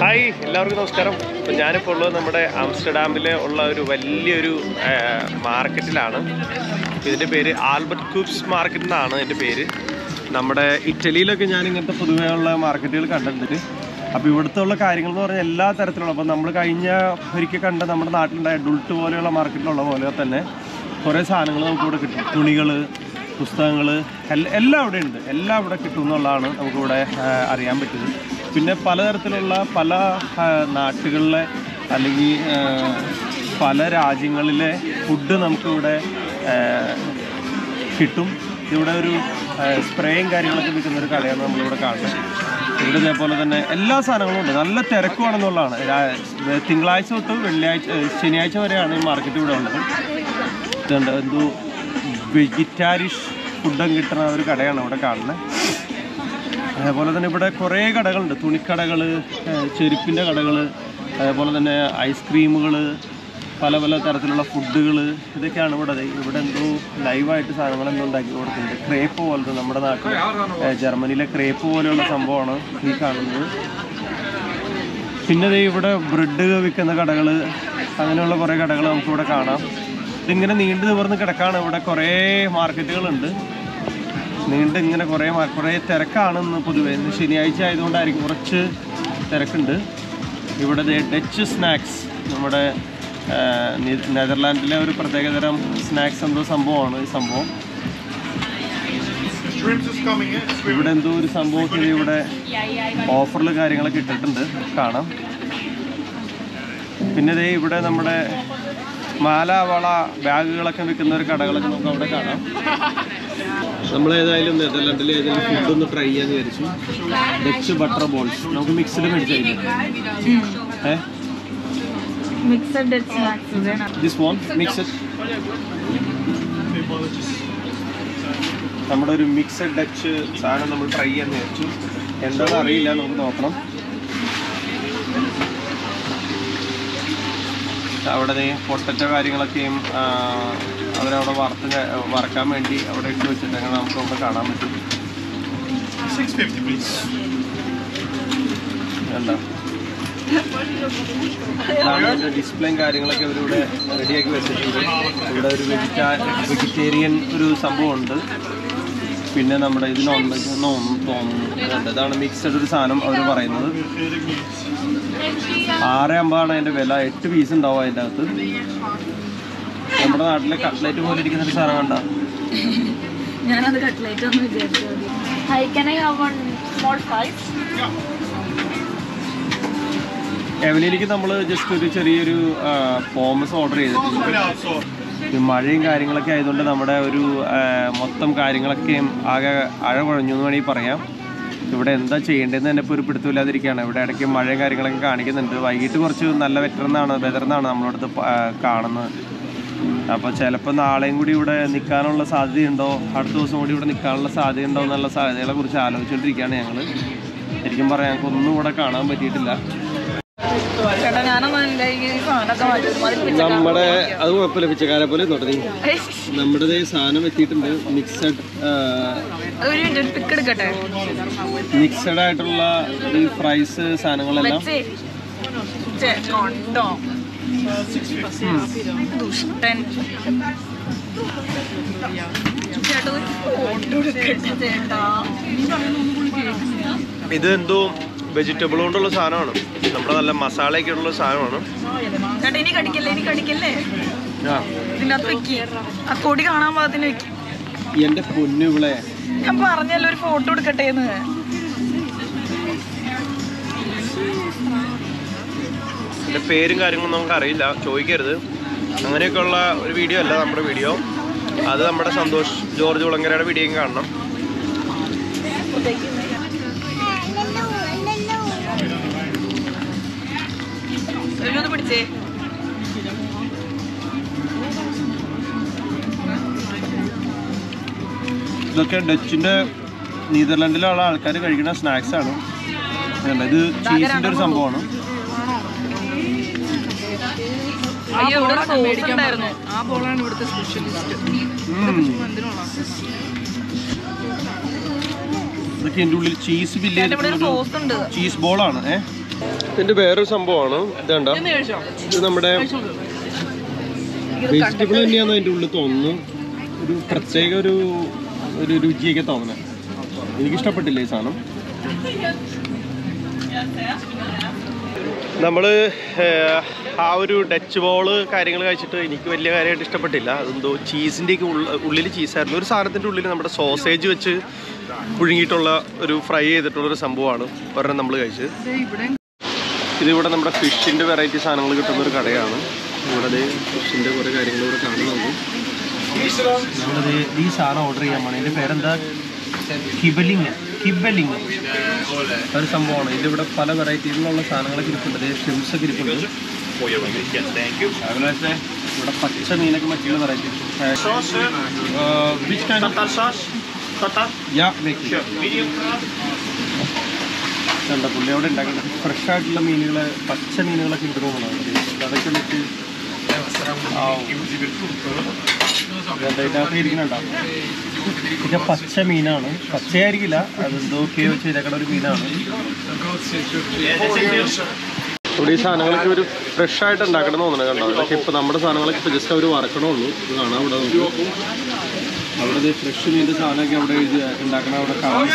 Hi എല്ലാവർക്കും നമസ്കാരം അപ്പോൾ ഞാനിപ്പോൾ ഉള്ളത് നമ്മുടെ ആംസ്റ്റർഡാമിലെ ഉള്ള ഒരു വലിയൊരു ആ, മാർക്കറ്റിലാണ് ഇതിൻ്റെ പേര് ആൽബർട്ട് കൂപ്സ് മാർക്കറ്റ് എന്നാണ് ഇതിൻ്റെ പേര് നമ്മുടെ ഇറ്റലിയിലൊക്കെ ഞാൻ ഇങ്ങനത്തെ പൊതുവെയുള്ള മാർക്കറ്റുകൾ കണ്ടിട്ടുണ്ട് അപ്പോൾ ഇവിടുത്തെ ഉള്ള കാര്യങ്ങൾ എന്ന് പറഞ്ഞാൽ എല്ലാ തരത്തിലുള്ള അപ്പോൾ നമ്മൾ കഴിഞ്ഞ ഒരിക്കൽ കണ്ട നമ്മുടെ നാട്ടിലുണ്ടായ ഡുൾട്ട് പോലെയുള്ള മാർക്കറ്റിലുള്ള പോലെ തന്നെ കുറേ സാധനങ്ങൾ നമുക്ക് ഇവിടെ കിട്ടും തുണികൾ പുസ്തകങ്ങൾ എല്ലാം ഇവിടെ ഉണ്ട് എല്ലാം ഇവിടെ കിട്ടും എന്നുള്ളതാണ് നമുക്കിവിടെ ആ, അറിയാൻ പറ്റുന്നത് പിന്നെ പലതരത്തിലുള്ള പല ആ, നാട്ടുകളിലെ അല്ലെങ്കിൽ ആ, പല രാജ്യങ്ങളിലെ ഫുഡ് നമുക്കിവിടെ ആ, കിട്ടും ഇവിടെ ഒരു ആ, സ്പ്രേയും കാര്യങ്ങളൊക്കെ വിൽക്കുന്ന ഒരു കടയാണ് നമ്മളിവിടെ കാണുന്നത് ഇവിടെ ഇതേപോലെ തന്നെ എല്ലാ സാധനങ്ങളും ഉണ്ട് നല്ല തിരക്കുവാണെന്നുള്ളതാണ് രാ- തിങ്കളാഴ്ച തൊട്ട് വെള്ളിയാഴ്ച ഏ, ശനിയാഴ്ച വരെയാണ് ഈ മാർക്കറ്റ് ഇവിടെ ഉള്ളത് ഇതുണ്ട് എന്തോ വെജിറ്റാരിഷ് ഫുഡും കിട്ടുന്ന ഒരു കടയാണ് ഇവിടെ കാണുന്നത് അതേപോലെ തന്നെ ഇവിടെ കുറേ കടകളുണ്ട് തുണിക്കടകൾ ചെരുപ്പിൻ്റെ കടകൾ അതേപോലെ തന്നെ ഐസ്ക്രീമുകൾ പല പല തരത്തിലുള്ള ഫുഡുകൾ ഇതൊക്കെയാണ് ഇവിടെ ദേ ഇവിടെ എന്തോ ലൈവായിട്ട് സാധനങ്ങൾ എന്തോ ഉണ്ടാക്കി കൊടുക്കുന്നുണ്ട് ക്രേപ്പ് പോലത്തെ നമ്മുടെ നാട്ടിൽ ഏ, ജർമ്മനിയിലെ ക്രേപ്പ് പോലെയുള്ള സംഭവമാണ് ഈ കാണുന്നത് പിന്നെ ദേ ഇവിടെ ബ്രെഡ് വിൽക്കുന്ന കടകൾ അങ്ങനെയുള്ള കുറേ കടകൾ നമുക്കിവിടെ കാണാം ഇതിങ്ങനെ നീണ്ടു നിവർന്ന് കിടക്കാണ് ഇവിടെ കുറേ മാർക്കറ്റുകളുണ്ട് നീണ്ട് ഇങ്ങനെ കുറേ മാ- കുറേ തിരക്കാണ് ഇന്ന് പൊതുവെ ഇന്ന് ശനിയാഴ്ച ആയതുകൊണ്ടായിരിക്കും കുറച്ച് തിരക്കുണ്ട് ഇവിടെ ദേ ഡച്ച് സ്നാക്സ് നമ്മുടെ ആ, നെ- നെതർലാൻഡിലെ ഒരു പ്രത്യേകതരം സ്നാക്സ് എന്തോ സംഭവമാണ് ഈ സംഭവം ഇവിടെ എന്തോ ഒരു സംഭവത്തിൽ ഇവിടെ ഓഫറിൽ കാര്യങ്ങളൊക്കെ ഇട്ടിട്ടുണ്ട് കാണാം പിന്നെ ദേ ഇവിടെ നമ്മുടെ മാല വള ബാഗുകളൊക്കെ വിൽക്കുന്ന ഒരു കടകളൊക്കെ നമുക്ക് അവിടെ കാണാം നമ്മൾ ഏതായാലും നെതർലാൻഡിൽ ഏതെങ്കിലും ഫുഡ് ഒന്ന് ട്രൈ ചെയ്യാന്ന് വിചാരിച്ചു ഡച്ച് ബട്ടർ ബോൾസ് നമുക്ക് മിക്സിൽ മേടിച്ചായിരിക്കും ഏ മിക്സഡ് ഡെറ്റ് സ്നാക്സ് വേണം ദിസ് വോൺ മിക്സഡ് നമ്മുടെ ഒരു മിക്സഡ് ഡച്ച് സാധനം നമ്മൾ ട്രൈ ചെയ്യാന്ന് വിചാരിച്ചു എന്താണെന്ന് അറിയില്ല നമുക്ക് നോക്കണം അവിടെ ദേ പൊട്ടറ്റോ കാര്യങ്ങളൊക്കെയും ആ, അവരവിടെ വറുത്ത് ക- വറക്കാൻ വേണ്ടി അവിടെ ഇട്ട് വെച്ചിട്ട് നമുക്ക് അവിടെ കാണാൻ പറ്റും എന്താ ഡിസ്പ്ലേയും കാര്യങ്ങളൊക്കെ അവരിവിടെ റെഡിയാക്കി വെച്ചിട്ടുണ്ട് ഇവിടെ ഒരു വെജിറ്റാ വെജിറ്റേറിയൻ ഒരു സംഭവമുണ്ട് പിന്നെ നമ്മുടെ ഇത് നോൺ വെജ് ഒന്നും തോന്നുന്നു ഇതുണ്ട്. ഇതാണ് മിക്സഡ് ഒരു സാധനം അവർ പറയുന്നത് ആറ് അമ്പതാണ് അതിൻ്റെ വില എട്ട് പീസ് ഉണ്ടാവും അതിൻ്റെ അകത്ത് നമ്മുടെ നാട്ടിലെ കട്ട്ലറ്റ് പോലെ ഇരിക്കുന്ന ഒരു സാധനം കണ്ട ഞാനത് കട്ട്ലേറ്റ് ഒന്ന് വിചാരിച്ചു hi can I have one small five എവലിയിലേക്ക് നമ്മൾ ജസ്റ്റ് ഒരു ചെറിയൊരു ഫോമസ് ഓർഡർ ചെയ്തിട്ടുണ്ട് ഈ മഴയും കാര്യങ്ങളൊക്കെ ആയതുകൊണ്ട് നമ്മുടെ ഒരു ആ, മൊത്തം കാര്യങ്ങളൊക്കെയും ആകെ അഴ കുഴഞ്ഞു എന്ന് വേണമെങ്കിൽ പറയാം ഇവിടെ എന്താ ചെയ്യേണ്ടതെന്ന് തന്നെ ഇപ്പോൾ ഒരു പിടുത്തമില്ലാതിരിക്കുകയാണ് ഇവിടെ ഇടയ്ക്ക് മഴയും കാര്യങ്ങളൊക്കെ കാണിക്കുന്നുണ്ട് വൈകിട്ട് കുറച്ച് നല്ല വെറ്റർന്നാണ് വെതർന്നാണ് നമ്മളിവിടുത്തെ പ- ആ, കാണുന്നത് അപ്പോൾ ചിലപ്പോൾ നാളെയും കൂടി ഇവിടെ നിൽക്കാനുള്ള സാധ്യതയുണ്ടോ അടുത്ത ദിവസം കൂടി ഇവിടെ നിൽക്കാനുള്ള സാധ്യതയുണ്ടോ എന്നുള്ള സാധ്യതകളെ കുറിച്ച് ആലോചിച്ചുകൊണ്ടിരിക്കുകയാണ് ഞങ്ങൾ ശരിക്കും പറയാം ഞങ്ങൾക്കൊന്നും ഇവിടെ കാണാൻ പറ്റിയിട്ടില്ല ചേട്ടാ ഞാനൊന്നും എൻ്റെ ഈ സാധനമൊക്കെ മാറ്റും അതിൽ വെച്ച നമ്മുടെ അത് കുഴപ്പമില്ല പിച്ചക്കാരെ പോലെ തുടങ്ങി നമ്മുടെ ദേ സാധനം എത്തിയിട്ടുണ്ട് മിക്സഡ് ഒരു മിനിറ്റ് പിക്ക് എടുക്കട്ടെ മിക്സഡ് ആയിട്ടുള്ള ഈ ഫ്രൈസ് സാധനങ്ങളെല്ലാം വെച്ചേ ചേ, കൊണ്ടോ ദുഷ്ടൻ ചേട്ടാ ഒരു ഫോട്ടോ എടുക്കട്ടെ ചേട്ടാ ഇത് എന്തോ വെജിറ്റബിൾ കൊണ്ടുള്ള സാധനമാണ് നമ്മുടെ നല്ല മസാലയൊക്കെ ഉള്ള സാധനമാണ് ചേട്ടാ ഇനി കടിക്കല്ലേ ഇനി കടിക്കല്ലേ ആ ഇതിൻ്റെ അകത്ത് വെക്കി ആ കൊടി കാണാൻ പാകത്തിന് വെക്കി എൻ്റെ പൊന്നു ഇവിടെ ഞാൻ പറഞ്ഞല്ലോ ഒരു ഫോട്ടോ എടുക്കട്ടെ എന്ന് എൻ്റെ പേരും കാര്യങ്ങളും നമുക്ക് അറിയില്ല ചോദിക്കരുത് അങ്ങനെയൊക്കെയുള്ള ഒരു വീഡിയോ അല്ല നമ്മുടെ വീഡിയോ അത് നമ്മുടെ സന്തോഷ് ജോർജ് കുളങ്ങരയുടെ വീഡിയോയും കാണണം ഒന്ന് പിടിച്ചേ ഇതൊക്കെ ഡച്ചിൻ്റെ നീതർലൻഡിലുള്ള ആൾക്കാർ കഴിക്കുന്ന സ്നാക്സ് ആണ് ഇതുണ്ട്. ഇത് ചീസിൻ്റെ ഒരു സംഭവമാണ് അയ്യോ ഇവിടെ സോസ് ഉണ്ടായിരുന്നു ആ ബോളാണ് ഇവിടുത്തെ സ്പെഷ്യലിസ്റ്റ് ഉം. എന്തിനുള്ള ഇതൊക്കെ എൻ്റെ ഉള്ളിൽ ചീസ് ബില്ല് ഇവിടെ ഒരു ചെയ്തിട്ടുള്ളൊരു സോസ് ഉണ്ട് ചീസ് ബോളാണ് ഏ ഇതിന്റെ വേറൊരു സംഭവമാണ് ഇതണ്ട ഇന്ന് കഴിച്ചോ ഇത് നമ്മുടെ വെജിറ്റബിൾ തന്നെയാണ് അതിൻ്റെ ഉള്ളിൽ തോന്നുന്നു ഒരു പ്രത്യേക ഒരു ഒരു രുചിയൊക്കെ തോന്നുന്നത് എനിക്ക് ഇഷ്ടപ്പെട്ടില്ല ഈ സാധനം നമ്മൾ ആ ഒരു ഡച്ച് ബോള് കാര്യങ്ങൾ കഴിച്ചിട്ട് എനിക്ക് വലിയ കാര്യമായിട്ട് ഇഷ്ടപ്പെട്ടില്ല അതെന്തോ ചീസിൻ്റെ ഒക്കെ ഉള്ളിൽ ചീസായിരുന്നു ഒരു സാധനത്തിൻ്റെ ഉള്ളിൽ നമ്മുടെ സോസേജ് വെച്ച് പുഴുങ്ങിയിട്ടുള്ള ഒരു ഫ്രൈ ചെയ്തിട്ടുള്ള ഒരു സംഭവമാണ് ഒരെണ്ണം നമ്മൾ കഴിച്ചത് ദേ ഇവിടെ ഇതിവിടെ നമ്മുടെ ഫിഷിൻ്റെ വെറൈറ്റി സാധനങ്ങൾ കിട്ടുന്ന ഒരു കടയാണ് ഇവിടെ ഫിഷിൻ്റെ കുറേ കാര്യങ്ങൾ ഇവിടെ കാണുന്നുണ്ട് നമ്മളിത് ഈ സാധനം ഓർഡർ ചെയ്യാൻ പോകണം ഇതിൻ്റെ പേരെന്താ കിബലിങ് കിബലിങ് ഒരു സംഭവമാണ് ഇതിലിവിടെ പല വെറൈറ്റിയിലുള്ള സാധനങ്ങളൊക്കെ ഇരിപ്പുണ്ട് ഷിംസ് ഒക്കെ ഇരിപ്പുണ്ട് അതുപോലെ ഇവിടെ പച്ച മീനൊക്കെ മറ്റുള്ള വെറൈറ്റി കണ്ട പുള്ളി അവിടെ ഉണ്ടാക്കുന്നത് ഫ്രഷ് ആയിട്ടുള്ള മീനുകൾ പച്ച മീനുകളൊക്കെ ഉണ്ട് തോന്നുന്നു അതൊക്കെ വെച്ച് ഇതിനകത്ത് ഇരിക്കുന്നുണ്ടോ ഇത് പച്ച മീനാണ് പച്ചയായിരിക്കില്ല അതെന്തൊക്കെയോ ചെയ്തേക്കണ ഒരു മീനാണ് ഇവിടെ ഈ സാധനങ്ങളൊക്കെ ഒരു ഫ്രഷ് ആയിട്ട് ഉണ്ടാക്കണം എന്ന് തോന്നുന്നത് കണ്ടോ ഇതൊക്കെ ഇപ്പൊ നമ്മുടെ സാധനങ്ങളൊക്കെ ഇപ്പൊ ജസ്റ്റ് അവർ വറക്കണുള്ളൂ ഇത് കാണാം അവിടെ നമുക്ക് അവിടെ ഇത് ഫ്രഷ് മീൻ്റെ സാധനമൊക്കെ അവിടെ എഴുതി ഉണ്ടാക്കണ അവിടെ കാണാൻ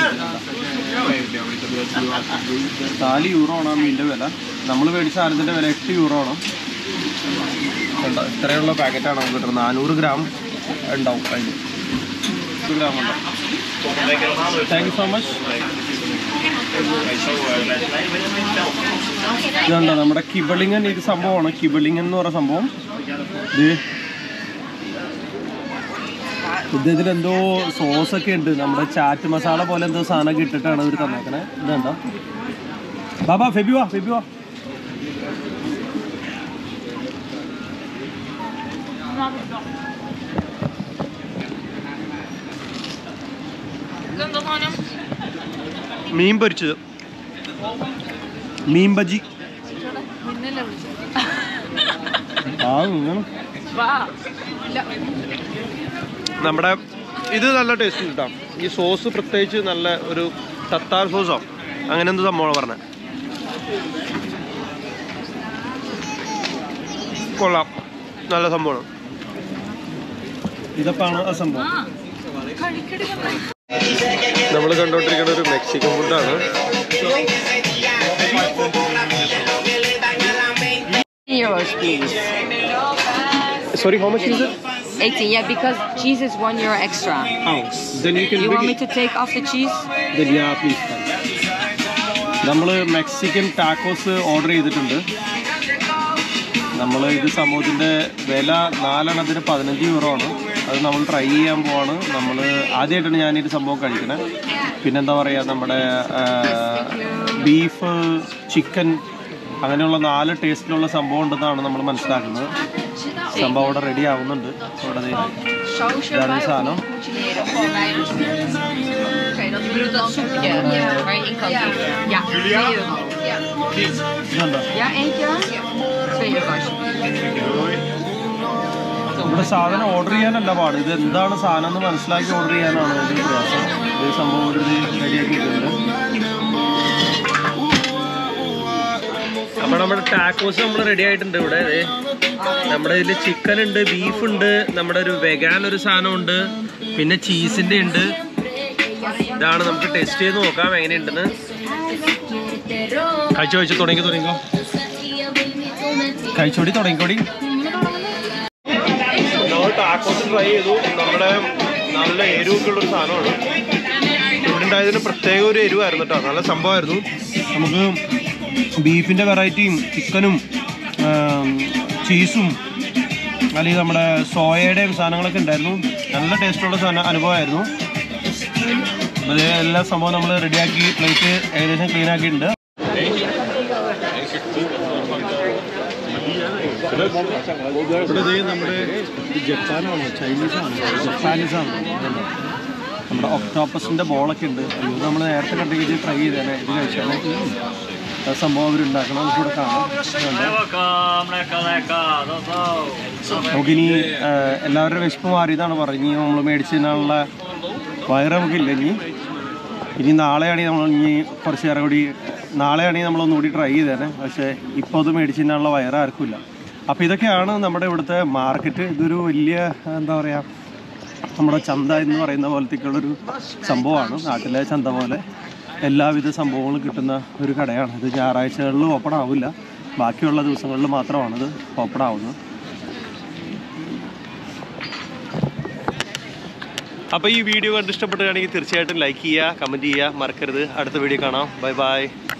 പറ്റുന്നുണ്ട്. നാല് യൂറോ ആണ് ആ മീനിൻ്റെ വില നമ്മൾ മേടിച്ച സാധനത്തിൻ്റെ വില എട്ട് യൂറോ ആണ് കണ്ടോ ഇത്രയുള്ള പാക്കറ്റാണ് നമുക്ക് കിട്ടുന്നത് നാനൂറ് ഗ്രാം ഉണ്ടാവും അതിന് നൂറ് ഗ്രാം ഉണ്ടാവും താങ്ക് യു സോ മച്ച് ഇതുണ്ടോ നമ്മുടെ കിബളിങ്ങൻ ഇത് സംഭവമാണ് കിബളിങ്ങൻ എന്ന് പറയുന്ന സംഭവം ഇത് ഇദ്ദേഹത്തിൽ എന്തോ സോസ് ഒക്കെ ഉണ്ട് നമ്മുടെ ചാറ്റ് മസാല പോലെ എന്തോ സാധനമൊക്കെ ഇട്ടിട്ടാണ് ഇവർ തന്നേക്കണേ ഇതെന്താ ബാബാ ഫെബി വാ ഫെബി വാ ഇതെന്താ സാധനം മീൻ പൊരിച്ചത് മീൻ ബജി മുന്നല്ലേ വിളിച്ചത് ആ ഇങ്ങനെ. വാ ഇല്ല നമ്മുടെ ഇത് നല്ല ടേസ്റ്റ് ഉണ്ട് കേട്ടോ ഈ സോസ് പ്രത്യേകിച്ച് നല്ല ഒരു തത്താർ സോസോ അങ്ങനെ എന്ത് സംഭവമാണ് പറഞ്ഞത് കൊള്ളാം നല്ല സംഭവമാണ് ഇതൊക്കെയാണ് ആ സംഭവം ആ കഴിക്കടി വന്നേ. നമ്മൾ കണ്ടുകൊണ്ടിരിക്കുന്ന ഒരു മെക്സിക്കൻ ഫുഡാണ് euros, please. Sorry how much is 18, yeah, because cheese is one euro extra. then you can You bring want me it to take off the cheese? then yeah please നമ്മൾ മെക്സിക്കൻ ടാക്കോസ് ഓർഡർ ചെയ്തിട്ടുണ്ട് നമ്മൾ ഇത് സംഭവത്തിൻ്റെ വില നാലെണ്ണത്തിന് പതിനഞ്ച് euro ആണ് അത് നമ്മൾ ട്രൈ ചെയ്യാൻ പോവാണ് നമ്മൾ ആദ്യമായിട്ടാണ് ഞാൻ ഇത് സംഭവം കഴിക്കുന്നത് പിന്നെന്താ പറയുക നമ്മുടെ ബീഫ് ചിക്കൻ അങ്ങനെയുള്ള നാല് ടേസ്റ്റിലുള്ള സംഭവം ഉണ്ടെന്നാണ് നമ്മൾ മനസ്സിലാക്കുന്നത് സംഭവം അവിടെ റെഡി ആവുന്നുണ്ട് അവിടെ ദേ ഇതാണ് സാധനം Je bedoelt dat soepje waar je in kan doen? Ja, 2 euro. ഇതുണ്ടോ Ja, eentje? 2 euro alsjeblieft. ഇവിടെ സാധനം ഓർഡർ ചെയ്യാനല്ല പാട് ഇത് എന്താണ് സാധനം എന്ന് മനസ്സിലാക്കി ഓർഡർ ചെയ്യാനാണ് ഒരു പ്രയാസം ഇത് സംഭവം ഒരു റെഡിയാക്കിയിട്ടുണ്ട് അപ്പോൾ നമ്മുടെ ടാക്കോസ് നമ്മൾ റെഡി ആയിട്ടുണ്ട് ഇവിടെ ദേ. നമ്മുടെ ഇതിൽ ചിക്കൻ ഉണ്ട് ബീഫ് ഉണ്ട് നമ്മുടെ ഒരു വെഗാൻ ഒരു സാധനം ഉണ്ട് പിന്നെ ചീസിന്റെ ഉണ്ട് ഇതാണ് നമുക്ക് ടെസ്റ്റ് ചെയ്ത് നോക്കാം എങ്ങനെയുണ്ടെന്ന് കഴിച്ചു കഴിച്ചു തുടങ്ങി തുടങ്ങിക്കോ കഴിച്ചോടി തുടങ്ങിക്കോടി നമ്മൾ ടാക്കോസ് ട്രൈ ചെയ്തു നമ്മുടെ നല്ല എരിവൊക്കെ ഉള്ളൊരു സാധനമാണ് ഇവിടെ ഉണ്ടായതിന് പ്രത്യേക ഒരു എരിവായിരുന്നു കേട്ടോ നല്ല സംഭവമായിരുന്നു നമുക്ക് ബീഫിൻ്റെ വെറൈറ്റിയും ചിക്കനും ചീസും അല്ലെങ്കിൽ നമ്മുടെ സോയയുടെയും സാധനങ്ങളൊക്കെ ഉണ്ടായിരുന്നു നല്ല ടേസ്റ്റുള്ള സാധനം അനുഭവമായിരുന്നു അത് എല്ലാ സംഭവം നമ്മൾ റെഡിയാക്കി പ്ലേറ്റ് ഏകദേശം ക്ലീൻ ആക്കിയിട്ടുണ്ട് ഇവിടെ ദേ നമ്മുടെ ഇത് ജപ്പാനാണ് ചൈനീസാണ് ജപ്പാനീസാണ് ഇതുണ്ട്. നമ്മുടെ ഒക്ടോപ്പസിന്റെ ബോളൊക്കെ ഉണ്ട് അയ്യോ നമ്മൾ നേരത്തെ കണ്ടെങ്കിൽ ഇത് ട്രൈ ചെയ്തേനെ ഇത് കഴിച്ചാൽ ആ സംഭവം അവർ ഉണ്ടാക്കണം നമുക്ക് ഇവിടെ കാണാം ഇതുണ്ട്. നമുക്കിനി ആ, എല്ലാവരുടെ വിശപ്പ് മാറിയതാണ് പറഞ്ഞ് നമ്മൾ മേടിച്ചതിനുള്ള വയറ് നമുക്കില്ല ഇനി ഇനി നാളെയാണ് നമ്മൾ ഇനി കുറച്ച് നേരം കൂടി നാളെയാണെങ്കിൽ നമ്മളൊന്നുകൂടി ട്രൈ ചെയ്തേനെ പക്ഷേ ഇപ്പോൾ അത് മേടിച്ച് തിന്നാനുള്ള വയറ് ആർക്കുമില്ല അപ്പോൾ ഇതൊക്കെയാണ് നമ്മുടെ ഇവിടുത്തെ മാർക്കറ്റ് ഇതൊരു വലിയ എന്താ പറയുക നമ്മുടെ ചന്ത എന്ന് പറയുന്ന പോലത്തേക്കുള്ളൊരു സംഭവമാണ് നാട്ടിലെ ചന്ത പോലെ എല്ലാവിധ സംഭവങ്ങളും കിട്ടുന്ന ഒരു കടയാണ് ഇത് ഞായറാഴ്ചകളിൽ ഓപ്പൺ ആവില്ല ബാക്കിയുള്ള ദിവസങ്ങളിൽ മാത്രമാണ് ഇത് ഓപ്പൺ ആവുന്നത് അപ്പോൾ ഈ വീഡിയോ കണ്ട് ഇഷ്ടപ്പെട്ടുകയാണെങ്കിൽ തീർച്ചയായിട്ടും ലൈക്ക് ചെയ്യുക കമൻറ്റ് ചെയ്യുക മറക്കരുത് അടുത്ത വീഡിയോ കാണാം ബൈ ബൈ